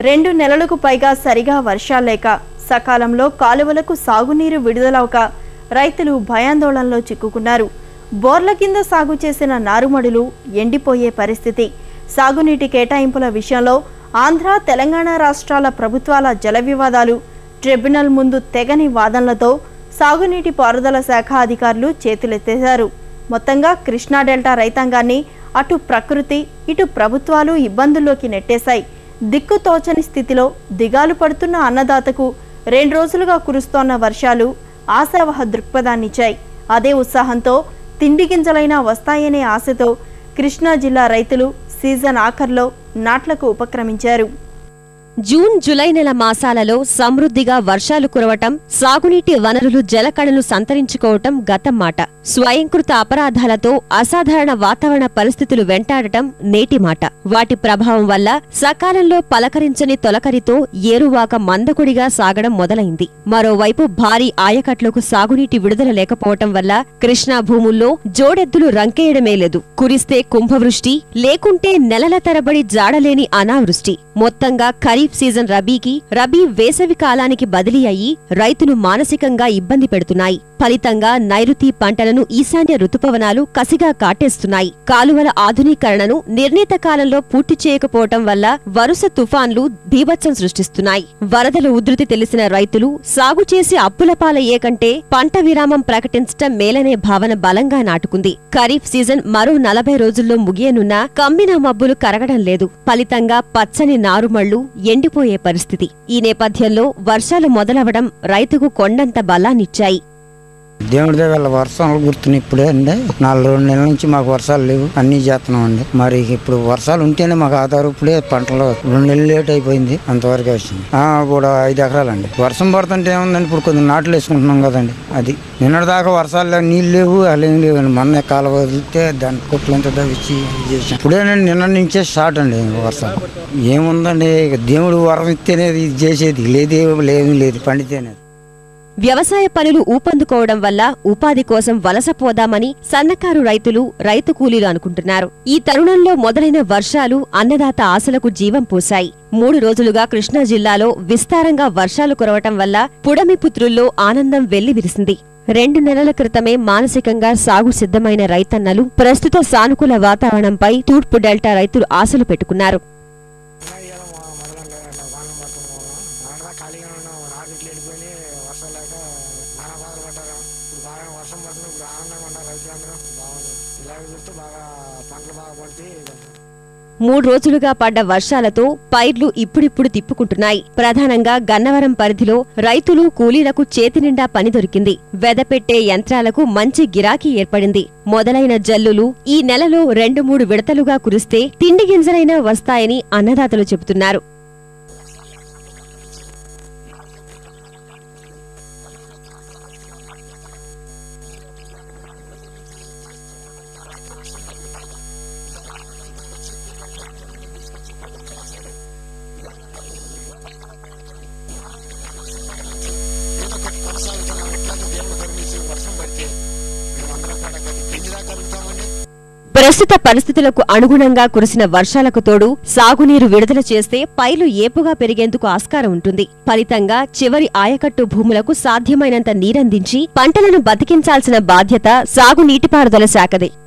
రెండు నెలలకు పైగా సరిగా వర్షాలేక సకాలంలో కాలువలకు సాగునీరు విడుదలవక రైతులు భయాందోళనలో చిక్కుకున్నారు బోర్ల కింద సాగు చేసిన నారుమడులు ఎండిపోయే పరిస్థితి సాగునీటి కేటాయింపుల విషయంలో ఆంధ్ర తెలంగాణ రాష్ట్రాల ప్రభుత్వాల జల వివాదాలు ట్రిబ్యునల్ ముందు తెగని వాదనలతో సాగునీటి పారుదల శాఖ అధికారులు చేతులెత్తేశారు మొత్తంగా కృష్ణా డెల్టా రైతాంగాన్ని అటు ప్రకృతి ఇటు ప్రభుత్వాలు ఇబ్బందుల్లోకి నెట్టేశాయి దిక్కుతోచని స్థితిలో దిగాలు పడుతున్న అన్నదాతకు రెండు రోజులుగా కురుస్తోన్న వర్షాలు ఆశావహ దృక్పథాన్నిచ్చాయి అదే ఉత్సాహంతో తిండి గింజలైనా వస్తాయనే ఆశతో కృష్ణా జిల్లా రైతులు సీజన్ ఆఖర్లో నాట్లకు ఉపక్రమించారు జూన్ జులై నెల మాసాలలో సమృద్ధిగా వర్షాలు కురవటం సాగునీటి వనరులు జలకణలు సంతరించుకోవటం గతం మాట స్వయంకృత అపరాధాలతో అసాధారణ వాతావరణ పరిస్థితులు వెంటాడటం నేటి మాట వాటి ప్రభావం వల్ల సకాలంలో పలకరించని తొలకరితో ఏరువాక మందకుడిగా సాగడం మొదలైంది మరోవైపు భారీ ఆయకట్లకు సాగునీటి విడుదల లేకపోవటం వల్ల కృష్ణా భూముల్లో జోడెద్దులు రంకేయడమే లేదు కురిస్తే కుంభవృష్టి లేకుంటే నెలల తరబడి జాడలేని అనావృష్టి మొత్తంగా ఖరీఫ్ సీజన్ రబీకి రబీ వేసవి కాలానికి బదిలీ అయ్యి రైతును మానసికంగా ఇబ్బంది పెడుతున్నాయి ఫలితంగా నైరుతి పంటలను ఈశాన్య రుతుపవనాలు కసిగా కాటేస్తున్నాయి కాలువల ఆధునీకరణను నిర్ణీత కాలంలో పూర్తి చేయకపోవటం వల్ల వరుస తుఫాన్లు బీభత్సం సృష్టిస్తున్నాయి వరదల ఉధృతి తెలిసిన రైతులు సాగు చేసి అప్పుల పాలయ్యే కంటే పంట విరామం ప్రకటించటం మేలనే భావన బలంగా నాటుకుంది ఖరీఫ్ సీజన్ మరో నలభై రోజుల్లో ముగియనున్నా కమ్మిన మబ్బులు కరగడం లేదు ఫలితంగా పచ్చని నారుమళ్లు ఎండిపోయే పరిస్థితి ఈ నేపథ్యంలో వర్షాలు మొదలవడం రైతుకు కొండంత బలాన్నిచ్చాయి దేవుడి దగ్గర వర్షాలు గుర్తున్నాయి ఇప్పుడే అండి నాలుగు రెండు నెలల నుంచి మాకు వర్షాలు లేవు అన్ని చేస్తున్నాం అండి మరి ఇప్పుడు వర్షాలు ఉంటేనే మాకు ఆధారం ఇప్పుడే పంటలు రెండు నెలలు లేట్ అయిపోయింది అంతవరకు వచ్చింది ఆ, ఇప్పుడు ఐదు ఎకరాలండి వర్షం పడుతుంటే ఏముందండి ఇప్పుడు కొద్దిగా నాట్లు వేసుకుంటున్నాం కదండి అది నిన్నటి దాకా వర్షాలు లేవు, నీళ్ళు లేవు అలా ఏం లేవు మొన్న కాలువ వదిలితే దాని కొట్లంతా దవ్విచ్చి ఇది చేసాం ఇప్పుడేనండి నిన్న నుంచే స్టార్ట్ అండి వర్షాలు ఏముందండి ఇక దేవుడు వరం ఇస్తేనే ఇది చేసేది లేదే లేదు లేదు పండితేనే వ్యవసాయ పనులు ఊపందుకోవడం వల్ల ఉపాధి కోసం వలస పోదామని సన్నకారు రైతులు రైతు కూలీలు అనుకుంటున్నారు ఈ తరుణంలో మొదలైన వర్షాలు అన్నదాత ఆశలకు జీవం పోశాయి మూడు రోజులుగా కృష్ణా జిల్లాలో విస్తారంగా వర్షాలు కురవటం వల్ల పుడమి పుత్రుల్లో ఆనందం వెల్లివిరిసింది రెండు నెలల క్రితమే మానసికంగా సాగు సిద్ధమైన రైతన్నలు ప్రస్తుత సానుకూల వాతావరణంపై తూర్పు డెల్టా రైతులు ఆశలు పెట్టుకున్నారు ఖాళీగా ఉన్నాం నాటిట్లు వెళ్ళిపోయి వర్షం లేక నానా బాధలు పడ్డారు ఇప్పుడు బాగా వర్షం పడుతుంది ఇప్పుడు ఆనందంగా ఉన్నారు రైతులందరూ బాగుంది ఇలాగ చూస్తే బాగా పంటలు బాగా పడితే మూడు రోజులుగా పడ్డ వర్షాలతో పైర్లు ఇప్పుడిప్పుడు తిప్పుకుంటున్నాయి ప్రధానంగా గన్నవరం పరిధిలో రైతులు కూలీలకు చేతినిండా పని దొరికింది వెదపెట్టే యంత్రాలకు మంచి గిరాకీ ఏర్పడింది మొదలైన జల్లులు ఈ నెలలో రెండు మూడు విడతలుగా కురిస్తే తిండి గింజలైనా వస్తాయని అన్నదాతలు చెబుతున్నారు ఏదో ఒకటి కొనసాగుతున్నాం ఎట్లయితే దేవుడు కరుణించి వర్షం పడితే మేమందరం కూడా పెళ్లి దాకా కలుగుతామండి ప్రస్తుత పరిస్థితులకు అనుగుణంగా కురిసిన వర్షాలకు తోడు సాగునీరు విడుదల చేస్తే పైలు ఏపుగా పెరిగేందుకు ఆస్కారం ఉంటుంది ఫలితంగా చివరి ఆయకట్టు భూములకు సాధ్యమైనంత నీరందించి పంటలను బతికించాల్సిన బాధ్యత సాగు నీటిపారుదల శాఖదే